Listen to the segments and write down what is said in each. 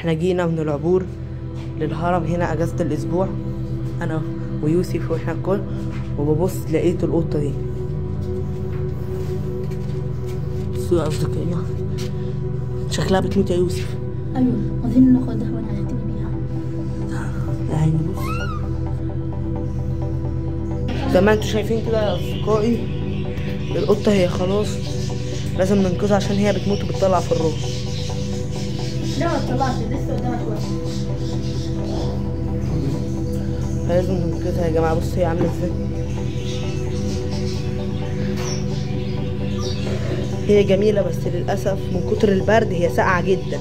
احنا جينا من العبور للهرم هنا اجازة الاسبوع انا ويوسف واحنا الكل وببص لقيت القطة دي بصوا يا اصدقائي شكلها بتموت يا يوسف ايوه عايزين ناخدها ونعتني بيها يا عيني بص زي ما انتوا شايفين كده يا اصدقائي القطة هي خلاص لازم ننقذها عشان هي بتموت وبتطلع في الروح لا ما طلعش لسه قدامك وقت لازم ننقذها يا جماعة بص هي عاملة ازاي هي جميلة بس للأسف من كتر البرد هي ساقعة جدا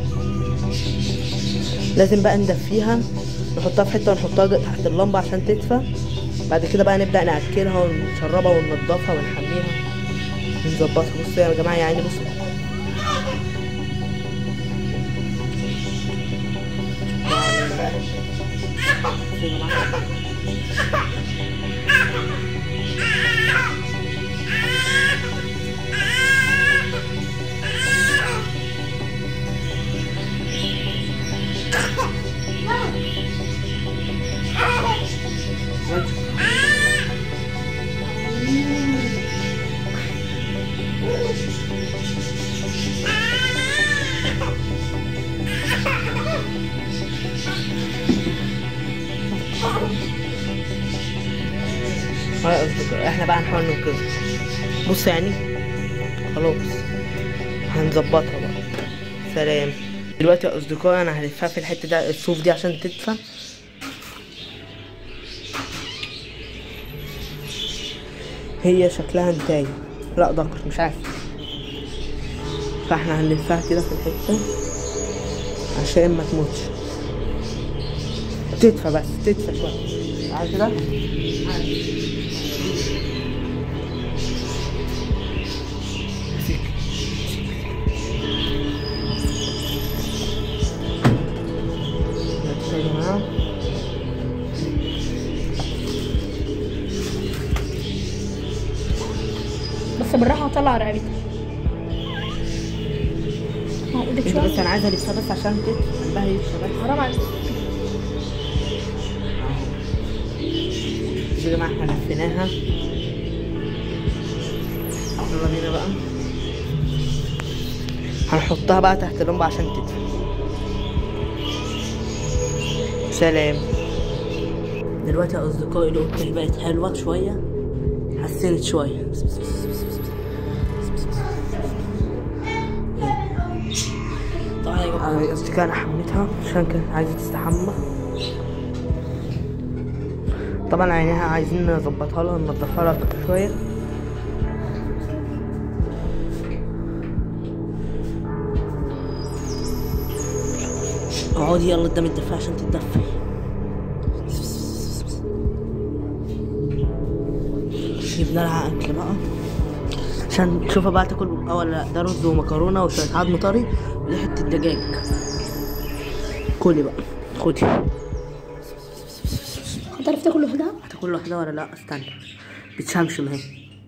لازم بقى ندفيها نحطها في حتة ونحطها تحت اللمبة عشان تدفى بعد كده بقى نبدأ نأكلها ونشربها وننضفها ونحميها ونظبطها بصوا يا جماعة يا عيني بصوا بصوا يا جماعة. ها يا أصدقائي احنا بقى هنحاول ننقذها بص يعني خلاص هنظبطها بقى سلام دلوقتي يا اصدقائي انا هلفها في الحته ده الصوف دي عشان تدفى هي شكلها انتاي لا ذكر مش عارف فاحنا هنلفها كده في الحته عشان ما تموتش تدفى بس تدفى شويه عارف كده بس يا جماعه بس بالراحه طلع رقبتها ها، ايدك انت بس شويه انا عايزه الفها بس عشان تدفى قلبها يدفى بس حرام عليك يا جماعة احنا لفيناها يلا بينا بقى هنحطها بقى تحت اللمبة عشان تدفى سلام دلوقتي يا أصدقائي القطة بقت حلوة شوية حسنت شوية طبعا يا جماعة يا أصدقائي أنا حميتها عشان كانت عايزة تستحمى طبعا عينيها عايزين نظبطها لها ننضفها لها شوية اقعدي يلا قدام الدفاع عشان تتدفي جبنا لها اكل بقى عشان تشوفها بقى تاكل اه ولا لا ده رز ومكرونه وشويه عظم طري وريحه الدجاج كلي بقى خدي هتعرف تاكل لوحدها هتاكل لوحدها ولا لا استنى بتشمشم اهي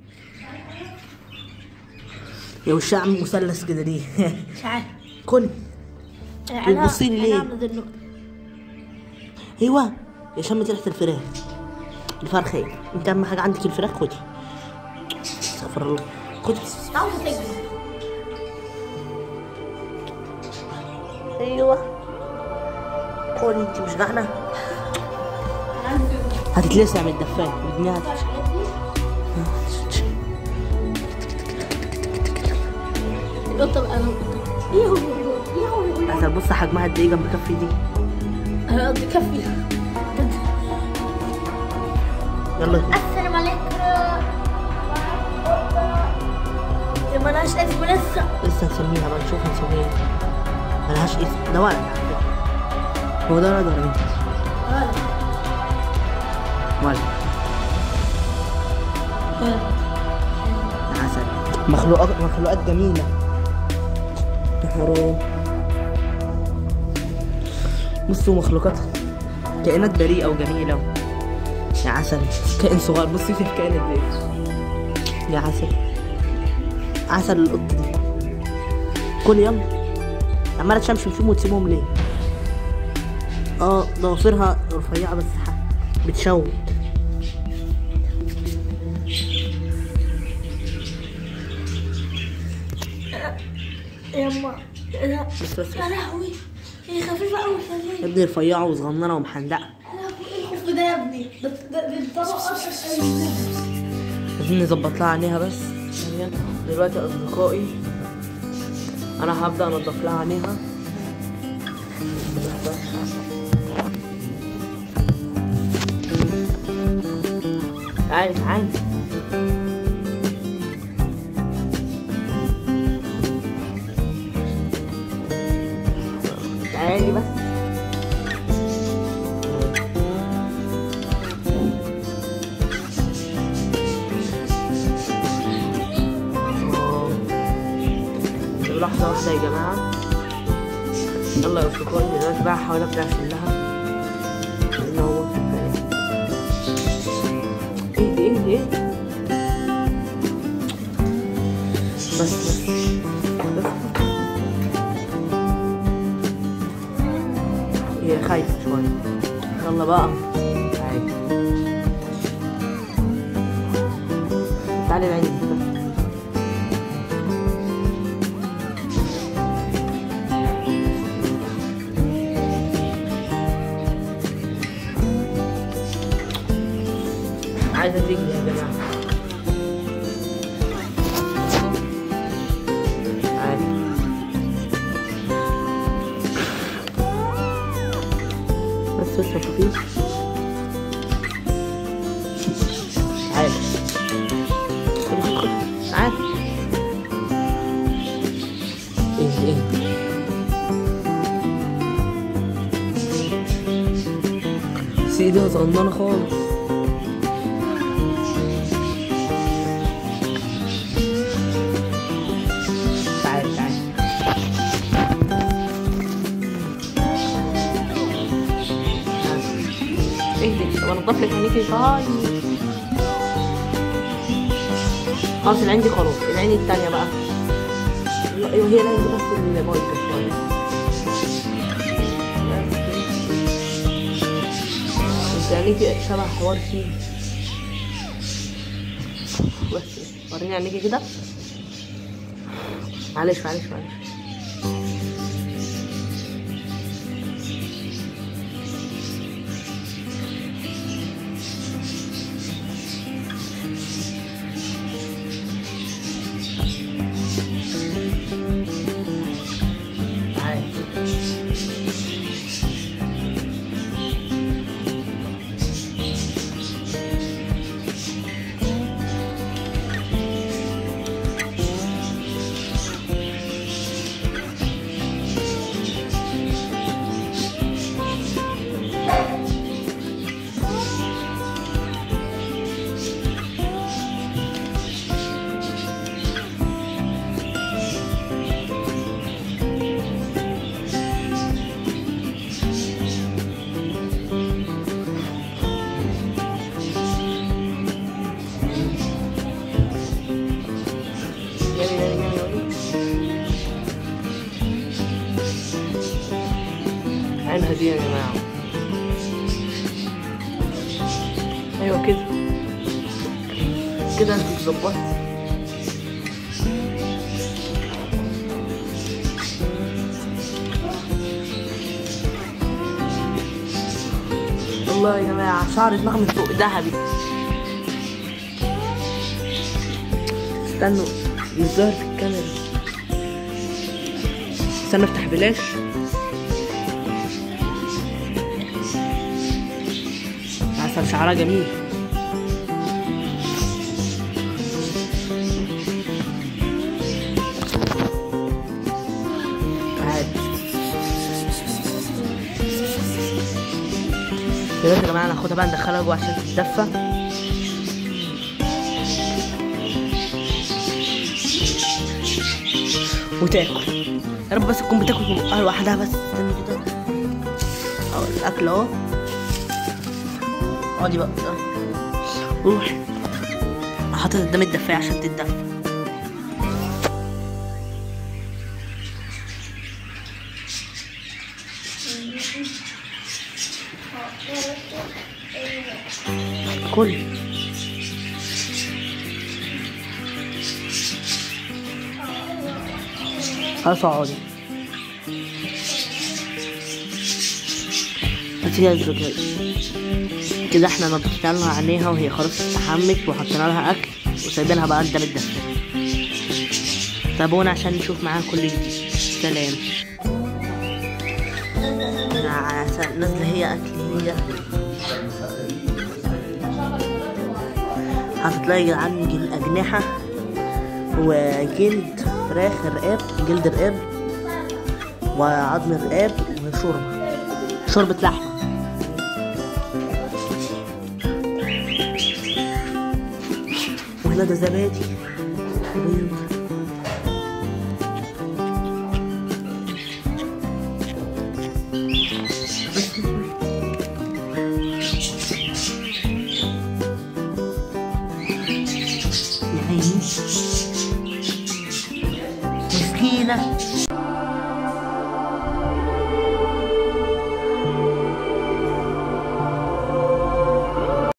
يا وشها عامل مثلث كده ليه مش عارف كل عينها- بتبصي لي ليه؟ عينها عاملة زي النكتة. ايوه يا شمت ريحه الفراخ الفرخه ايه انت اهم حاجه عندك الفراخ خدي استغفر الله خدي عاوزة تجري ايوه خدي انت مش جعانه هتتلسع من الدفايه ودنيها هتتش- القطة بقى نقطة يهو يهو يهو عشان بص حجمها قد ايه جنب كفي دي قصدي كفي يلا السلام عليكم يا ملهاش اسم لسه لسه هنسميها بقى نشوف هنسميها ايه ملهاش اسم ده ولد على فكرة. هو ده ولد ولا بنت؟ ولد عسل مخلوقات مخلوقات جميلة يا حرام بصوا مخلوقات كائنات بريئة وجميلة يا عسل كائن صغير بصي في الكائن قد ايه يا عسل عسل القط دي كل يلا عمالة تشمشم فيهم وتسيبهم ليه اه ضوافرها رفيعة بس ح- بتشوت يما لا بس بس يا لهوي هي خفيفة أوي يا كمان ابني رفيعة وصغننة ومحندقة يا لهوي ايه الخوف ده يا ابني ده ده ده الطبق أصلا عايزين نظبط لها عينيها بس ثانية. دلوقتي يا أصدقائي أنا هبدأ أنضف لها عينيها تعالي تعالي تعالي بس طب لحظة واحدة يا جماعة يلا يا أصدقائي دلوقتي بقى هحاول أبدأ أشيلها لأن هو إيه إيه إيه بس بس بس هي خايفة شوية يلا بقى تعالي تعالي العين بس عايزة تجري يا جماعة عادي بس وشه خفيف عادي خد خد خد عادي ايه ايه بس ايديها صغننة خالص تعال تعال اهدي طب انضف لك عينيكي طيب خلاص العين دي خلاص العين التانية بقى لا، ايوه هي العين دي بس اللي بايظة شوية انت عينيكي شبه حوار فيه بس وريني عينيكي كده معلش معلش معلش تعال. جميل جميل جميل عينها دي يا جماعة أيوة كده كده انت ظبطت والله يا جماعة شعر دماغ من فوق ذهبي استنوا يظهر في الكاميرا استنى افتح بلاش عسل شعرها جميل عادي دلوقتي يا جماعة ناخدها بقى ندخلها جوه عشان تتدفى وتاكل يا رب بس تكون بتاكل من بقها لوحدها بس استنى كده اهو الاكل اهو اقعدي بقى روح حاطط قدام الدفاية عشان تتدفى كل خلاص اقعدي بس كده الذكاء كده احنا نضفنا لها عينيها وهي خلاص استحمت وحطينا لها اكل وسايبينها بقى قدام الدفة تابعونا عشان نشوف معاها كل جديد سلام ع- نازلة هي اكل هي هتلاقي عندي الأجنحة وجلد فراخ الرقاب جلد الرقاب وعظم الرقاب وشوربة شوربة لحمة وهنا ده زبادي بيض يا عيني مسكينة